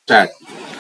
start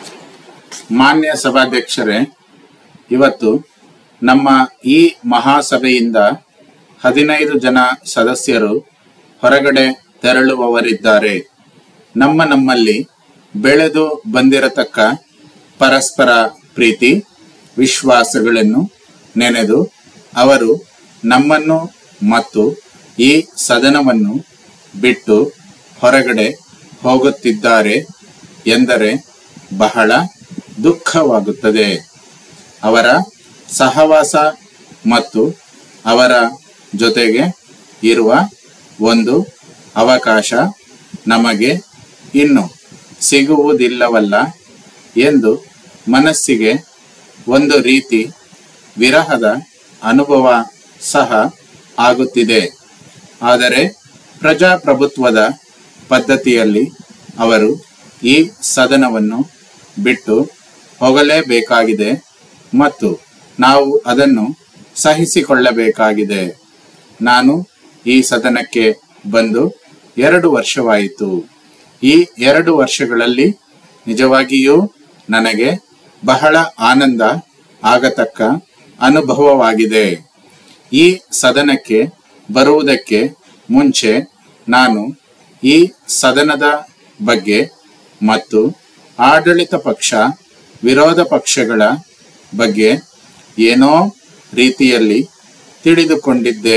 ಮಾನ್ಯ ಸಭಾಧ್ಯಕ್ಷರೇ ಇವತ್ತು ನಮ್ಮ ಈ ಮಹಾಸಭೆಯಿಂದ ಹದಿನೈದು ಜನ ಸದಸ್ಯರು ಹೊರಗಡೆ ತೆರಳುವವರಿದ್ದಾರೆ ನಮ್ಮ ನಮ್ಮಲ್ಲಿ ಬೆಳೆದು ಬಂದಿರತಕ್ಕ ಪರಸ್ಪರ ಪ್ರೀತಿ ವಿಶ್ವಾಸಗಳನ್ನು ನೆನೆದು ಅವರು ನಮ್ಮನ್ನು ಮತ್ತು ಈ ಸದನವನ್ನು ಬಿಟ್ಟು ಹೊರಗಡೆ ಹೋಗುತ್ತಿದ್ದಾರೆ ಎಂದರೆ ಬಹಳ ದುಃಖವಾಗುತ್ತದೆ ಅವರ ಸಹವಾಸ ಮತ್ತು ಅವರ ಜೊತೆಗೆ ಇರುವ ಒಂದು ಅವಕಾಶ ನಮಗೆ ಇನ್ನು ಸಿಗುವುದಿಲ್ಲವಲ್ಲ ಎಂದು ಮನಸ್ಸಿಗೆ ಒಂದು ರೀತಿ ವಿರಹದ ಅನುಭವ ಸಹ ಆಗುತ್ತಿದೆ ಆದರೆ ಪ್ರಜಾಪ್ರಭುತ್ವದ ಪದ್ಧತಿಯಲ್ಲಿ ಅವರು ಈ ಸದನವನ್ನು ಬಿಟ್ಟು ಹೋಗಲೇಬೇಕಾಗಿದೆ ಮತ್ತು ನಾವು ಅದನ್ನು ಸಹಿಸಿಕೊಳ್ಳಬೇಕಾಗಿದೆ ನಾನು ಈ ಸದನಕ್ಕೆ ಬಂದು ಎರಡು ವರ್ಷವಾಯಿತು ಈ ಎರಡು ವರ್ಷಗಳಲ್ಲಿ ನಿಜವಾಗಿಯೂ ನನಗೆ ಬಹಳ ಆನಂದ ಆಗತಕ್ಕ ಅನುಭವವಾಗಿದೆ ಈ ಸದನಕ್ಕೆ ಬರುವುದಕ್ಕೆ ಮುಂಚೆ ನಾನು ಈ ಸದನದ ಬಗ್ಗೆ ಮತ್ತು ಆಡಳಿತ ಪಕ್ಷ ವಿರೋಧ ಪಕ್ಷಗಳ ಬಗ್ಗೆ ಏನೋ ರೀತಿಯಲ್ಲಿ ತಿಳಿದುಕೊಂಡಿದ್ದೆ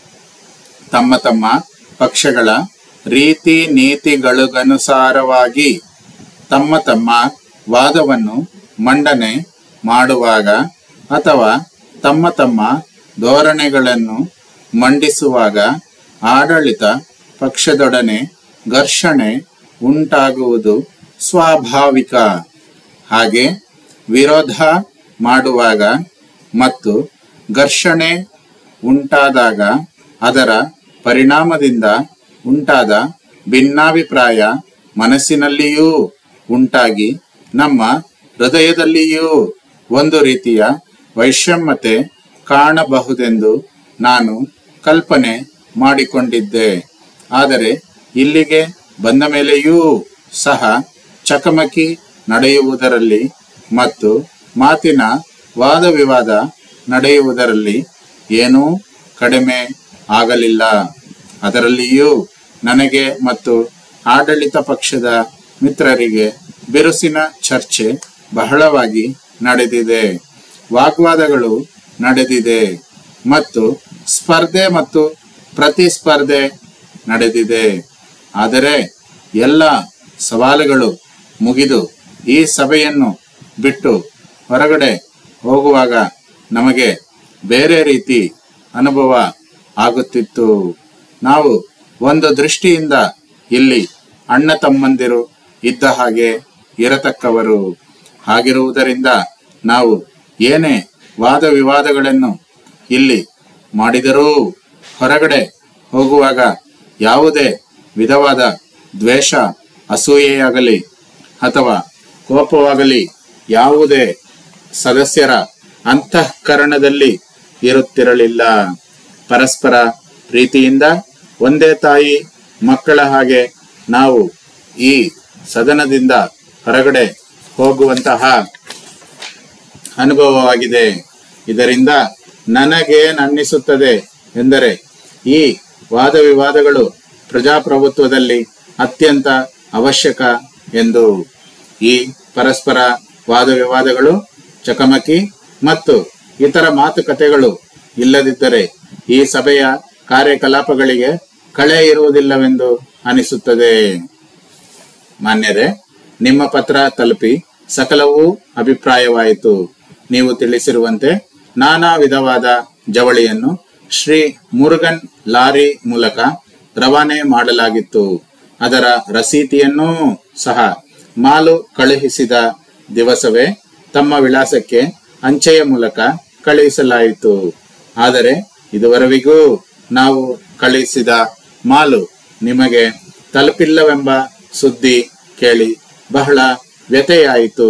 ತಮ್ಮ ತಮ್ಮ ಪಕ್ಷಗಳ ರೀತಿ ನೀತಿಗಳಿಗನುಸಾರವಾಗಿ ತಮ್ಮ ತಮ್ಮ ವಾದವನ್ನು ಮಂಡನೆ ಮಾಡುವಾಗ ಅಥವಾ ತಮ್ಮ ತಮ್ಮ ಧೋರಣೆಗಳನ್ನು ಮಂಡಿಸುವಾಗ ಆಡಳಿತ ಪಕ್ಷದೊಡನೆ ಘರ್ಷಣೆ ಉಂಟಾಗುವುದು ಸ್ವಾಭಾವಿಕ ಹಾಗೆ ವಿರೋಧ ಮಾಡುವಾಗ ಮತ್ತು ಘರ್ಷಣೆ ಉಂಟಾದಾಗ ಅದರ ಪರಿಣಾಮದಿಂದ ಉಂಟಾದ ಭಿನ್ನಾಭಿಪ್ರಾಯ ಮನಸ್ಸಿನಲ್ಲಿಯೂ ಉಂಟಾಗಿ ನಮ್ಮ ಹೃದಯದಲ್ಲಿಯೂ ಒಂದು ರೀತಿಯ ವೈಷಮ್ಯತೆ ಕಾಣಬಹುದೆಂದು ನಾನು ಕಲ್ಪನೆ ಮಾಡಿಕೊಂಡಿದ್ದೆ ಆದರೆ ಇಲ್ಲಿಗೆ ಬಂದ ಮೇಲೆಯೂ ಸಹ ಚಕಮಕಿ ನಡೆಯುವುದರಲ್ಲಿ ಮತ್ತು ಮಾತಿನ ವಾದ ವಿವಾದ ನಡೆಯುವುದರಲ್ಲಿ ಏನೂ ಕಡಿಮೆ ಆಗಲಿಲ್ಲ ಅದರಲ್ಲಿಯೂ ನನಗೆ ಮತ್ತು ಆಡಳಿತ ಪಕ್ಷದ ಮಿತ್ರರಿಗೆ ಬಿರುಸಿನ ಚರ್ಚೆ ಬಹಳವಾಗಿ ನಡೆದಿದೆ ವಾಗ್ವಾದಗಳು ನಡೆದಿದೆ ಮತ್ತು ಸ್ಪರ್ಧೆ ಮತ್ತು ಪ್ರತಿಸ್ಪರ್ಧೆ ನಡೆದಿದೆ ಆದರೆ ಎಲ್ಲ ಸವಾಲುಗಳು ಮುಗಿದು ಈ ಸಭೆಯನ್ನು ಬಿಟ್ಟು ಹೊರಗಡೆ ಹೋಗುವಾಗ ನಮಗೆ ಬೇರೆ ರೀತಿ ಅನುಭವ ಆಗುತ್ತಿತ್ತು ನಾವು ಒಂದು ದೃಷ್ಟಿಯಿಂದ ಇಲ್ಲಿ ಅಣ್ಣ ತಮ್ಮಂದಿರು ಇದ್ದ ಹಾಗೆ ಇರತಕ್ಕವರು ಹಾಗಿರುವುದರಿಂದ ನಾವು ಏನೇ ವಾದ ವಿವಾದಗಳನ್ನು ಇಲ್ಲಿ ಮಾಡಿದರೂ ಹೊರಗಡೆ ಹೋಗುವಾಗ ಯಾವುದೇ ವಿಧವಾದ ದ್ವೇಷ ಅಸೂಯೆಯಾಗಲಿ ಅಥವಾ ಕೋಪವಾಗಲಿ ಯಾವುದೇ ಸದಸ್ಯರ ಅಂತಃಕರಣದಲ್ಲಿ ಇರುತ್ತಿರಲಿಲ್ಲ ಪರಸ್ಪರ ಪ್ರೀತಿಯಿಂದ ಒಂದೇ ತಾಯಿ ಮಕ್ಕಳ ಹಾಗೆ ನಾವು ಈ ಸದನದಿಂದ ಹೊರಗಡೆ ಹೋಗುವಂತಹ ಅನುಭವವಾಗಿದೆ ಇದರಿಂದ ನನಗೇನನ್ನಿಸುತ್ತದೆ ಎಂದರೆ ಈ ವಾದ ವಿವಾದಗಳು ಪ್ರಜಾಪ್ರಭುತ್ವದಲ್ಲಿ ಅತ್ಯಂತ ಅವಶ್ಯಕ ಎಂದು ಈ ಪರಸ್ಪರ ವಾದ ವಿವಾದಗಳು ಚಕಮಕಿ ಮತ್ತು ಇತರ ಮಾತುಕತೆಗಳು ಇಲ್ಲದಿದ್ದರೆ ಈ ಸಭೆಯ ಕಾರ್ಯಕಲಾಪಗಳಿಗೆ ಕಳೆ ಇರುವುದಿಲ್ಲವೆಂದು ಅನಿಸುತ್ತದೆ ಮಾನ್ಯರೇ ನಿಮ್ಮ ಪತ್ರ ತಲುಪಿ ಸಕಲವೂ ಅಭಿಪ್ರಾಯವಾಯಿತು ನೀವು ತಿಳಿಸಿರುವಂತೆ ನಾನಾ ವಿಧವಾದ ಜವಳಿಯನ್ನು ಶ್ರೀ ಮುರುಗನ್ ಲಾರಿ ಮೂಲಕ ರವಾನೆ ಮಾಡಲಾಗಿತ್ತು ಅದರ ರಸೀತಿಯನ್ನೂ ಸಹ ಮಾಲು ಕಳುಹಿಸಿದ ದಿವಸವೇ ತಮ್ಮ ವಿಳಾಸಕ್ಕೆ ಅಂಚೆಯ ಮೂಲಕ ಕಳುಹಿಸಲಾಯಿತು ಆದರೆ ಇದುವರೆವಿಗೂ ನಾವು ಕಳುಹಿಸಿದ ಮಾಲು ನಿಮಗೆ ತಲುಪಿಲ್ಲವೆಂಬ ಸುದ್ದಿ ಕೇಳಿ ಬಹಳ ವ್ಯಥೆಯಾಯಿತು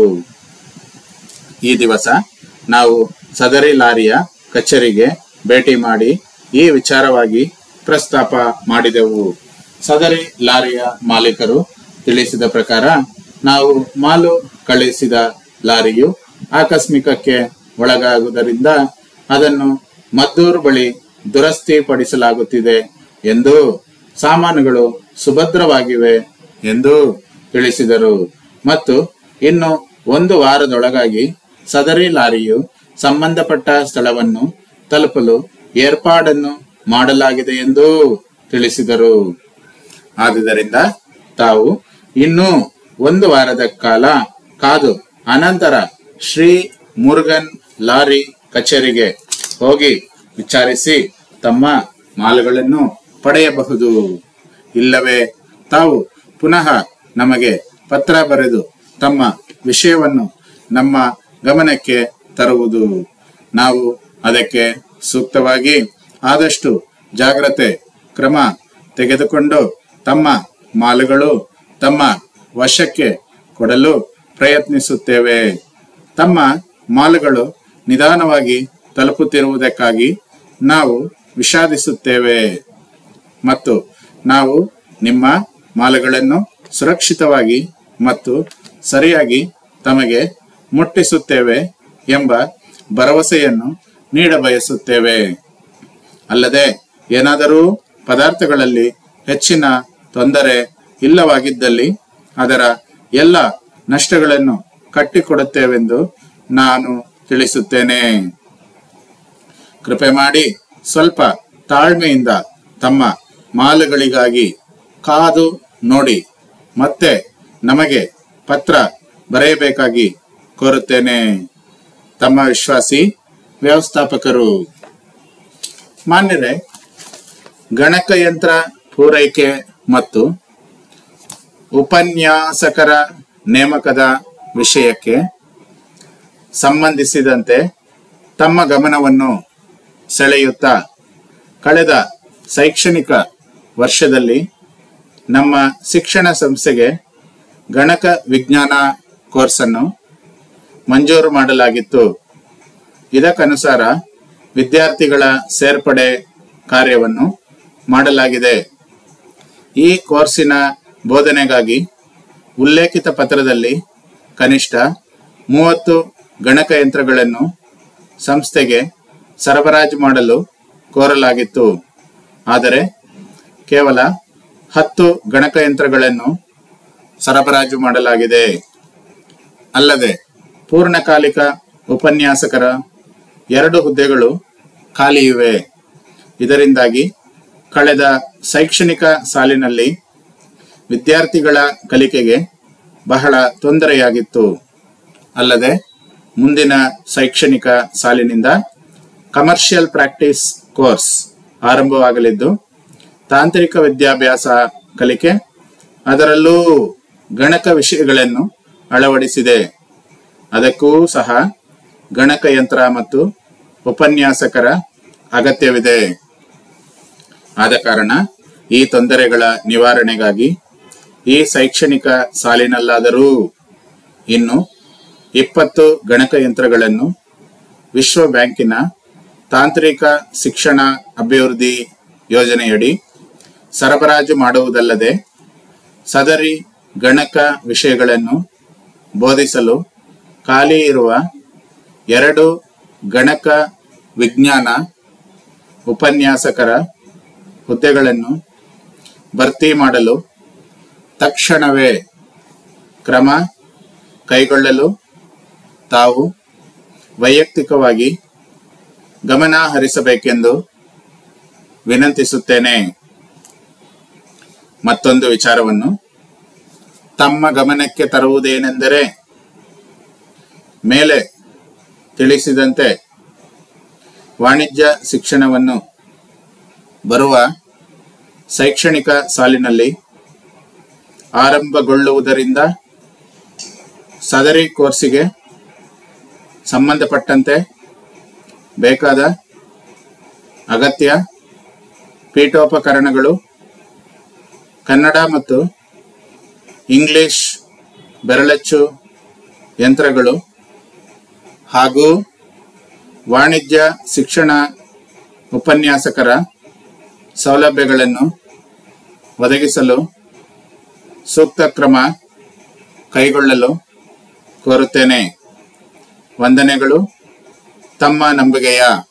ಈ ದಿವಸ ನಾವು ಸದರಿ ಲಾರಿಯ ಕಚೇರಿಗೆ ಭೇಟಿ ಮಾಡಿ ಈ ವಿಚಾರವಾಗಿ ಪ್ರಸ್ತಾಪ ಮಾಡಿದೆವು ಸದರಿ ಲಾರಿಯ ಮಾಲೀಕರು ತಿಳಿಸಿದ ಪ್ರಕಾರ ನಾವು ಮಾಲು ಕಳುಹಿಸಿದ ಲಾರಿಯು ಆಕಸ್ಮಿಕಕ್ಕೆ ಒಳಗಾಗುವುದರಿಂದ ಅದನ್ನು ಮದ್ದೂರು ಬಳಿ ದುರಸ್ತಿಪಡಿಸಲಾಗುತ್ತಿದೆ ಎಂದು ಸಾಮಾನುಗಳು ಸುಭದ್ರವಾಗಿವೆ ಎಂದು ತಿಳಿಸಿದರು ಮತ್ತು ಇನ್ನು ಒಂದು ವಾರದೊಳಗಾಗಿ ಸದರಿ ಲಾರಿಯು ಸಂಬಂಧಪಟ್ಟ ಸ್ಥಳವನ್ನು ತಲುಪಲು ಏರ್ಪಾಡನ್ನು ಮಾಡಲಾಗಿದೆ ಎಂದು ತಿಳಿಸಿದರು ಆದುದರಿಂದ ತಾವು ಇನ್ನೂ ಒಂದು ವಾರದ ಕಾಲ ಕಾದು ಅನಂತರ ಶ್ರೀ ಮುರುಗನ್ ಲಾರಿ ಕಚೇರಿಗೆ ಹೋಗಿ ವಿಚಾರಿಸಿ ತಮ್ಮ ಮಾಲುಗಳನ್ನು ಪಡೆಯಬಹುದು ಇಲ್ಲವೇ ತಾವು ಪುನಃ ನಮಗೆ ಪತ್ರ ಬರೆದು ತಮ್ಮ ವಿಷಯವನ್ನು ನಮ್ಮ ಗಮನಕ್ಕೆ ತರುವುದು ನಾವು ಅದಕ್ಕೆ ಸೂಕ್ತವಾಗಿ ಆದಷ್ಟು ಜಾಗ್ರತೆ ಕ್ರಮ ತೆಗೆದುಕೊಂಡು ತಮ್ಮ ಮಾಲುಗಳು ತಮ್ಮ ವಶಕ್ಕೆ ಕೊಡಲು ಪ್ರಯತ್ನಿಸುತ್ತೇವೆ ತಮ್ಮ ಮಾಲುಗಳು ನಿಧಾನವಾಗಿ ತಲುಪುತ್ತಿರುವುದಕ್ಕಾಗಿ ನಾವು ವಿಷಾದಿಸುತ್ತೇವೆ ಮತ್ತು ನಾವು ನಿಮ್ಮ ಮಾಲುಗಳನ್ನು ಸುರಕ್ಷಿತವಾಗಿ ಮತ್ತು ಸರಿಯಾಗಿ ತಮಗೆ ಮುಟ್ಟಿಸುತ್ತೇವೆ ಎಂಬ ಭರವಸೆಯನ್ನು ನೀಡಬಯಸುತ್ತೇವೆ ಅಲ್ಲದೆ ಏನಾದರೂ ಪದಾರ್ಥಗಳಲ್ಲಿ ಹೆಚ್ಚಿನ ತೊಂದರೆ ಇಲ್ಲವಾಗಿದ್ದಲ್ಲಿ ಅದರ ಎಲ್ಲ ನಷ್ಟಗಳನ್ನು ಕಟ್ಟಿಕೊಡುತ್ತೇವೆಂದು ನಾನು ತಿಳಿಸುತ್ತೇನೆ ಕೃಪೆ ಮಾಡಿ ಸ್ವಲ್ಪ ತಾಳ್ಮೆಯಿಂದ ತಮ್ಮ ಮಾಲುಗಳಿಗಾಗಿ ಕಾದು ನೋಡಿ ಮತ್ತೆ ನಮಗೆ ಪತ್ರ ಬರೆಯಬೇಕಾಗಿ ಕೋರುತ್ತೇನೆ ತಮ್ಮ ವಿಶ್ವಾಸಿ ವ್ಯವಸ್ಥಾಪಕರು ಮಾನ್ಯರೇ ಗಣಕಯಂತ್ರ ಪೂರೈಕೆ ಮತ್ತು ಉಪನ್ಯಾಸಕರ ನೇಮಕದ ವಿಷಯಕ್ಕೆ ಸಂಬಂಧಿಸಿದಂತೆ ತಮ್ಮ ಗಮನವನ್ನು ಸೆಳೆಯುತ್ತಾ ಕಳೆದ ಶೈಕ್ಷಣಿಕ ವರ್ಷದಲ್ಲಿ ನಮ್ಮ ಶಿಕ್ಷಣ ಸಂಸ್ಥೆಗೆ ಗಣಕ ವಿಜ್ಞಾನ ಕೋರ್ಸನ್ನು ಮಂಜೂರು ಮಾಡಲಾಗಿತ್ತು ಇದಕ್ಕನುಸಾರ ವಿದ್ಯಾರ್ಥಿಗಳ ಸೇರ್ಪಡೆ ಕಾರ್ಯವನ್ನು ಮಾಡಲಾಗಿದೆ ಈ ಕೋರ್ಸಿನ ಬೋಧನೆಗಾಗಿ ಉಲ್ಲೇಖಿತ ಪತ್ರದಲ್ಲಿ ಕನಿಷ್ಠ ಮೂವತ್ತು ಗಣಕಯಂತ್ರಗಳನ್ನು ಸಂಸ್ಥೆಗೆ ಸರಬರಾಜು ಮಾಡಲು ಕೋರಲಾಗಿತ್ತು ಆದರೆ ಕೇವಲ ಹತ್ತು ಗಣಕಯಂತ್ರಗಳನ್ನು ಸರಬರಾಜು ಮಾಡಲಾಗಿದೆ ಅಲ್ಲದೆ ಪೂರ್ಣಕಾಲಿಕ ಉಪನ್ಯಾಸಕರ ಎರಡು ಹುದ್ದೆಗಳು ಖಾಲಿಯಿವೆ ಇದರಿಂದಾಗಿ ಕಳೆದ ಶೈಕ್ಷಣಿಕ ಸಾಲಿನಲ್ಲಿ ವಿದ್ಯಾರ್ಥಿಗಳ ಕಲಿಕೆಗೆ ಬಹಳ ತೊಂದರೆಯಾಗಿತ್ತು ಅಲ್ಲದೆ ಮುಂದಿನ ಶೈಕ್ಷಣಿಕ ಸಾಲಿನಿಂದ ಕಮರ್ಷಿಯಲ್ ಪ್ರಾಕ್ಟೀಸ್ ಕೋರ್ಸ್ ಆರಂಭವಾಗಲಿದ್ದು ತಾಂತ್ರಿಕ ವಿದ್ಯಾಭ್ಯಾಸ ಕಲಿಕೆ ಅದರಲ್ಲೂ ಗಣಕ ವಿಷಯಗಳನ್ನು ಅಳವಡಿಸಿದೆ ಅದಕ್ಕೂ ಸಹ ಗಣಕಯಂತ್ರ ಮತ್ತು ಉಪನ್ಯಾಸಕರ ಅಗತ್ಯವಿದೆ ಆದ ಕಾರಣ ಈ ತೊಂದರೆಗಳ ನಿವಾರಣೆಗಾಗಿ ಈ ಶೈಕ್ಷಣಿಕ ಸಾಲಿನಲ್ಲಾದರೂ ಇನ್ನು ಇಪ್ಪತ್ತು ಗಣಕಯಂತ್ರಗಳನ್ನು ವಿಶ್ವ ಬ್ಯಾಂಕಿನ ತಾಂತ್ರಿಕ ಶಿಕ್ಷಣ ಅಭಿವೃದ್ಧಿ ಯೋಜನೆಯಡಿ ಸರಬರಾಜು ಮಾಡುವುದಲ್ಲದೆ ಸದರಿ ಗಣಕ ವಿಷಯಗಳನ್ನು ಬೋಧಿಸಲು ಖಾಲಿ ಇರುವ ಎರಡು ಗಣಕ ವಿಜ್ಞಾನ ಉಪನ್ಯಾಸಕರ ಹುದ್ದೆಗಳನ್ನು ಭರ್ತಿ ಮಾಡಲು ತಕ್ಷಣವೇ ಕ್ರಮ ಕೈಗೊಳ್ಳಲು ತಾವು ವೈಯಕ್ತಿಕವಾಗಿ ಗಮನ ಹರಿಸಬೇಕೆಂದು ವಿನಂತಿಸುತ್ತೇನೆ ಮತ್ತೊಂದು ವಿಚಾರವನ್ನು ತಮ್ಮ ಗಮನಕ್ಕೆ ತರುವುದೇನೆಂದರೆ ಮೇಲೆ ತಿಳಿಸಿದಂತೆ ವಾಣಿಜ್ಯ ಶಿಕ್ಷಣವನ್ನು ಬರುವ ಶೈಕ್ಷಣಿಕ ಸಾಲಿನಲ್ಲಿ ಆರಂಭಗೊಳ್ಳುವುದರಿಂದ ಸದರಿ ಕೋರ್ಸಿಗೆ ಸಂಬಂಧಪಟ್ಟಂತೆ ಬೇಕಾದ ಅಗತ್ಯ ಪೀಠೋಪಕರಣಗಳು ಕನ್ನಡ ಮತ್ತು ಇಂಗ್ಲಿಷ್ ಬೆರಳಚ್ಚು ಯಂತ್ರಗಳು ಹಾಗೂ ವಾಣಿಜ್ಯ ಶಿಕ್ಷಣ ಉಪನ್ಯಾಸಕರ ಸೌಲಭ್ಯಗಳನ್ನು ಒದಗಿಸಲು ಸೂಕ್ತ ಕ್ರಮ ಕೈಗೊಳ್ಳಲು ಕೋರುತ್ತೇನೆ ವಂದನೆಗಳು ತಮ್ಮ ನಂಬಿಕೆಯ